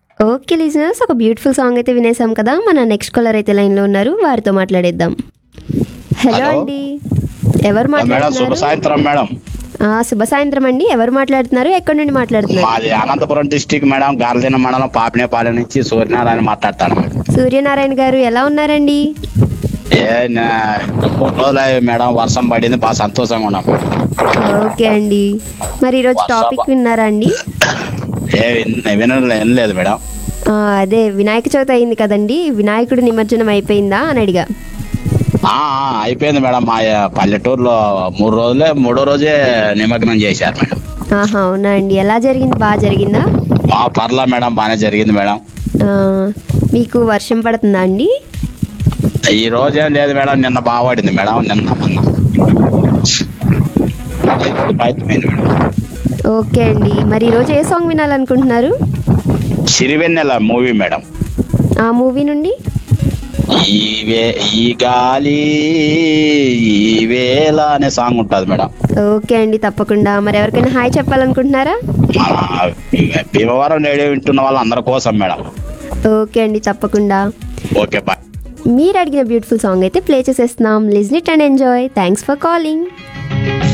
Okay listeners ఒక beautiful song అయితే వినేసాం కదా మన నెక్స్ట్ కాలర్ అయితే లైన్లో ఉన్నారు వారితో మాట్లాడేద్దాం హలో Hello. అండి ఎవరు మేడం శుభ మాట్లాడుతున్నారు సాయంత్రం మేడం ఆ, శుభ సాయంత్రం అండి ఎవరు మాట్లాడుతున్నారు ఎక్కడి నుండి మాట్లాడుతున్నారు మాది అనంతపురం డిస్టిక్ మేడం గార్లదిన మండలం పాపినేపాలెం నుంచి సూర్యనారాయణ మాట్లాడతాను మేడం సూర్యనారాయణ గారు ఎలా ఉన్నారండి ఏ నా- మూడు రోజులు అయ్యి మేడం వర్షం పడింది బాగా సంతోషంగా ఉన్నాం ఓకే అండి మరి ఈరోజు టాపిక్ విన్నారా అండి ఏ విన్- వినలేదు వినలేదు మేడం ఆ, అదే వినాయక చవితి అయింది కదండి వినాయకుడి నిమజ్జనం అయిపోయిందా అని అడిగా ఆ, ఆ, అయిపోయింది మేడం మా పల్లెటూరులో మూడు రోజులే మూడో రోజే నిమగ్నం చేశారు మేడం ఆహా అవునా అండి ఎలా జరిగింది బాగా జరిగిందా మా పర్లా మేడం బాగానే జరిగింది మేడం ఆ, మీకు వర్షం పడుతుందా అండి ఈ రోజు ఏం లేదు మేడం నిన్న బాగా పడింది మేడం నిన్న మొన్న అయిపోయింది మేడం ఓకే అండి మరి ఈరోజు ఏ సాంగ్ వినాలనుకుంటున్నారు సిరివెన్నెల మూవీ మేడం ఆ మూవీ నుండి ఈ వే ఈ గాలి ఈ వేళ అనే సాంగ్ ఉంటుంది మేడం ఓకే అండి తప్పకుండా మరి ఎవరికైనా హాయ్ చెప్పాలనుకుంటున్నారా మన భీమవరం రేడియో వింటున్న వాళ్ళందరి కోసం మేడం ఓకే అండి తప్పకుండా ఓకే బాయ్ మీరు అడిగిన బ్యూటిఫుల్ సాంగ్ అయితే ప్లే చేసేస్తున్నాం listen it and enjoy thanks for calling